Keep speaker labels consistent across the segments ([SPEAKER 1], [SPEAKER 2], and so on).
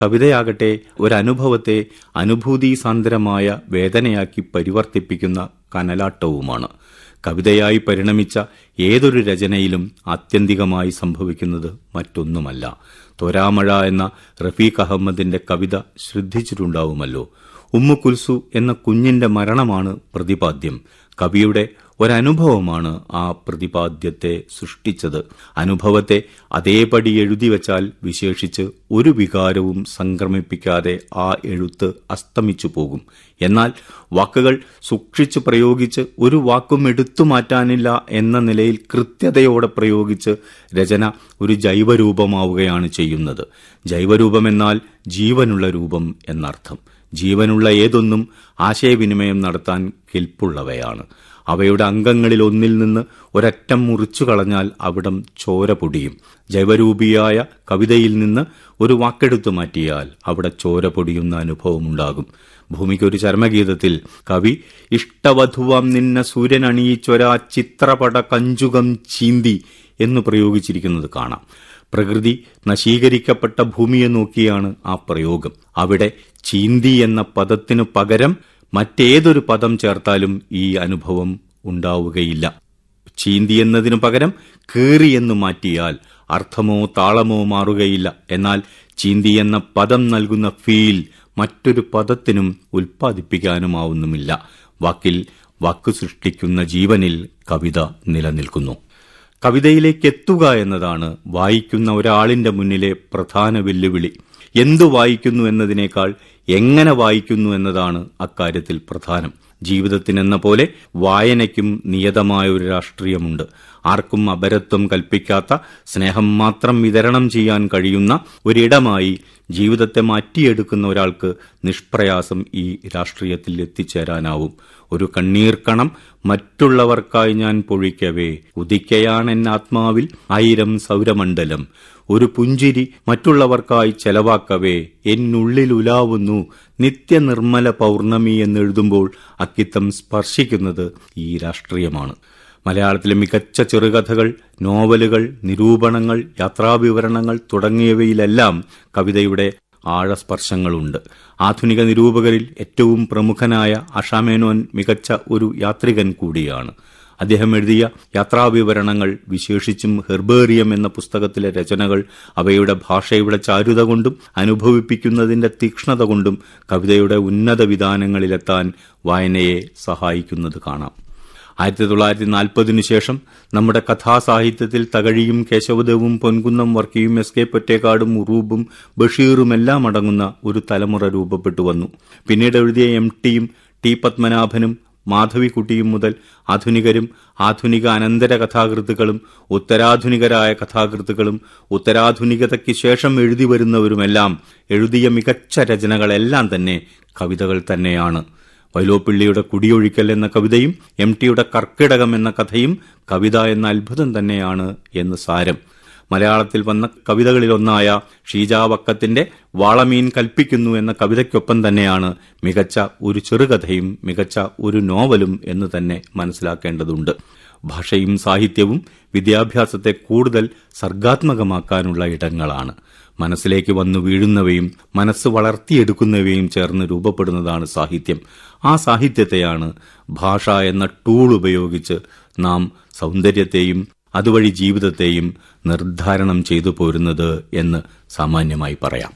[SPEAKER 1] കവിതയാകട്ടെ ഒരനുഭവത്തെ അനുഭൂതിസാന്ദ്രമായ വേദനയാക്കി പരിവർത്തിപ്പിക്കുന്ന കനലാട്ടവുമാണ് കവിതയായി പരിണമിച്ച ഏതൊരു രചനയിലും ആത്യന്തികമായി സംഭവിക്കുന്നത് മറ്റൊന്നുമല്ല തൊരാമഴ എന്ന റഫീഖ് അഹമ്മദിന്റെ കവിത ശ്രദ്ധിച്ചിട്ടുണ്ടാവുമല്ലോ ഉമ്മു കുൽസു എന്ന കുഞ്ഞിന്റെ മരണമാണ് പ്രതിപാദ്യം കവിയുടെ ഒരനുഭവമാണ് ആ പ്രതിപാദ്യത്തെ സൃഷ്ടിച്ചത് അനുഭവത്തെ അതേപടി എഴുതി വച്ചാൽ വിശേഷിച്ച് ഒരു വികാരവും സംക്രമിപ്പിക്കാതെ ആ എഴുത്ത് അസ്തമിച്ചു പോകും എന്നാൽ വാക്കുകൾ സൂക്ഷിച്ചു പ്രയോഗിച്ച് ഒരു വാക്കും എടുത്തു മാറ്റാനില്ല എന്ന നിലയിൽ കൃത്യതയോടെ പ്രയോഗിച്ച് രചന ഒരു ജൈവരൂപമാവുകയാണ് ചെയ്യുന്നത് ജൈവരൂപമെന്നാൽ ജീവനുള്ള രൂപം എന്നർത്ഥം ജീവനുള്ള ഏതൊന്നും ആശയവിനിമയം നടത്താൻ കെൽപ്പുള്ളവയാണ് അവയുടെ അംഗങ്ങളിൽ ഒന്നിൽ നിന്ന് ഒരറ്റം മുറിച്ചു കളഞ്ഞാൽ അവിടം ചോര പൊടിയും ജൈവരൂപിയായ കവിതയിൽ നിന്ന് ഒരു വാക്കെടുത്തു മാറ്റിയാൽ അവിടെ ചോര പൊടിയുന്ന അനുഭവമുണ്ടാകും ഭൂമിക്കൊരു ചരമഗീതത്തിൽ കവി ഇഷ്ടവധുവാം നിന്ന സൂര്യൻ അണിയിച്ചൊരാ ചിത്രപട കഞ്ചുകം ചീന്തി എന്ന് പ്രയോഗിച്ചിരിക്കുന്നത് കാണാം പ്രകൃതി നശീകരിക്കപ്പെട്ട ഭൂമിയെ നോക്കിയാണ് ആ പ്രയോഗം അവിടെ ചീന്തി എന്ന പദത്തിനു പകരം മറ്റേതൊരു പദം ചേർത്താലും ഈ അനുഭവം ഉണ്ടാവുകയില്ല ചീന്തി എന്നതിനു പകരം കേറി എന്ന് മാറ്റിയാൽ അർത്ഥമോ താളമോ മാറുകയില്ല എന്നാൽ ചീന്തി എന്ന പദം നൽകുന്ന ഫീൽ മറ്റൊരു പദത്തിനും ഉൽപ്പാദിപ്പിക്കാനുമാവുന്നുമില്ല വാക്കിൽ വാക്കു സൃഷ്ടിക്കുന്ന ജീവനിൽ കവിത നിലനിൽക്കുന്നു കവിതയിലേക്ക് എത്തുക എന്നതാണ് വായിക്കുന്ന ഒരാളിന്റെ മുന്നിലെ പ്രധാന വെല്ലുവിളി എന്തു വായിക്കുന്നു എന്നതിനേക്കാൾ എങ്ങനെ വായിക്കുന്നു എന്നതാണ് അക്കാര്യത്തിൽ പ്രധാനം ജീവിതത്തിനെന്ന പോലെ വായനയ്ക്കും നിയതമായ ഒരു രാഷ്ട്രീയമുണ്ട് ആർക്കും അപരത്വം കൽപ്പിക്കാത്ത സ്നേഹം മാത്രം വിതരണം ചെയ്യാൻ കഴിയുന്ന ഒരിടമായി ജീവിതത്തെ മാറ്റിയെടുക്കുന്ന ഒരാൾക്ക് നിഷ്പ്രയാസം ഈ രാഷ്ട്രീയത്തിൽ എത്തിച്ചേരാനാവും ഒരു കണ്ണീർക്കണം മറ്റുള്ളവർക്കായി ഞാൻ പൊഴിക്കവേ ഉദിക്കയാണെൻ ആത്മാവിൽ ആയിരം സൗരമണ്ഡലം ഒരു പുഞ്ചിരി മറ്റുള്ളവർക്കായി ചെലവാക്കവേ എന്നുള്ളിൽ ഉലാവുന്നു നിത്യനിർമ്മല പൗർണമി എന്നെഴുതുമ്പോൾ അക്കിത്തം സ്പർശിക്കുന്നത് ഈ രാഷ്ട്രീയമാണ് മലയാളത്തിലെ മികച്ച ചെറുകഥകൾ നോവലുകൾ നിരൂപണങ്ങൾ യാത്രാവിവരണങ്ങൾ തുടങ്ങിയവയിലെല്ലാം കവിതയുടെ ആഴസ്പർശങ്ങളുണ്ട് ആധുനിക നിരൂപകരിൽ ഏറ്റവും പ്രമുഖനായ അഷാമേനോൻ മികച്ച ഒരു യാത്രികൻ കൂടിയാണ് അദ്ദേഹം എഴുതിയ യാത്രാവിവരണങ്ങൾ വിശേഷിച്ചും ഹെർബേറിയം എന്ന പുസ്തകത്തിലെ രചനകൾ അവയുടെ ഭാഷയുടെ ചാരുത കൊണ്ടും അനുഭവിപ്പിക്കുന്നതിന്റെ തീക്ഷ്ണത കൊണ്ടും കവിതയുടെ ഉന്നത വിധാനങ്ങളിലെത്താൻ വായനയെ സഹായിക്കുന്നത് കാണാം ആയിരത്തി തൊള്ളായിരത്തി നാൽപ്പതിനു ശേഷം നമ്മുടെ കഥാസാഹിത്യത്തിൽ തകഴിയും കേശവദേവും പൊൻകുന്നം വർക്കിയും എസ് കെ പൊറ്റേക്കാടും ഉറൂബും ബഷീറും എല്ലാം അടങ്ങുന്ന ഒരു തലമുറ രൂപപ്പെട്ടു വന്നു പിന്നീട് എഴുതിയ എം ടിയും ടി പത്മനാഭനും മാധവിക്കുട്ടിയും മുതൽ ആധുനികരും ആധുനിക അനന്തര കഥാകൃത്തുക്കളും ഉത്തരാധുനികരായ കഥാകൃത്തുക്കളും ഉത്തരാധുനികതയ്ക്ക് ശേഷം എഴുതി വരുന്നവരുമെല്ലാം എഴുതിയ മികച്ച രചനകളെല്ലാം തന്നെ കവിതകൾ തന്നെയാണ് വൈലോപ്പിള്ളിയുടെ കുടിയൊഴിക്കൽ എന്ന കവിതയും എം ടിയുടെ കർക്കിടകം എന്ന കഥയും കവിത എന്ന അത്ഭുതം തന്നെയാണ് എന്ന് സാരം മലയാളത്തിൽ വന്ന കവിതകളിലൊന്നായ ഷീജാവക്കത്തിന്റെ വാളമീൻ കൽപ്പിക്കുന്നു എന്ന കവിതയ്ക്കൊപ്പം തന്നെയാണ് മികച്ച ഒരു ചെറുകഥയും മികച്ച ഒരു നോവലും എന്ന് തന്നെ മനസ്സിലാക്കേണ്ടതുണ്ട് ഭാഷയും സാഹിത്യവും വിദ്യാഭ്യാസത്തെ കൂടുതൽ സർഗാത്മകമാക്കാനുള്ള ഇടങ്ങളാണ് മനസ്സിലേക്ക് വന്നു വീഴുന്നവയും മനസ്സ് വളർത്തിയെടുക്കുന്നവയും ചേർന്ന് രൂപപ്പെടുന്നതാണ് സാഹിത്യം ആ സാഹിത്യത്തെയാണ് ഭാഷ എന്ന ടൂൾ ഉപയോഗിച്ച് നാം സൗന്ദര്യത്തെയും അതുവഴി ജീവിതത്തെയും നിർദ്ധാരണം ചെയ്തു പോരുന്നത് എന്ന് സാമാന്യമായി പറയാം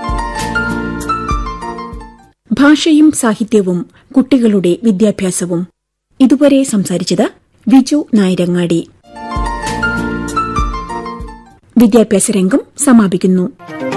[SPEAKER 2] ഭാഷയും സാഹിത്യവും കുട്ടികളുടെ വിദ്യാഭ്യാസവും ഇതുവരെ സംസാരിച്ചത് വിജു നായരങ്ങാടി വിദ്യാഭ്യാസ രംഗം സമാപിക്കുന്നു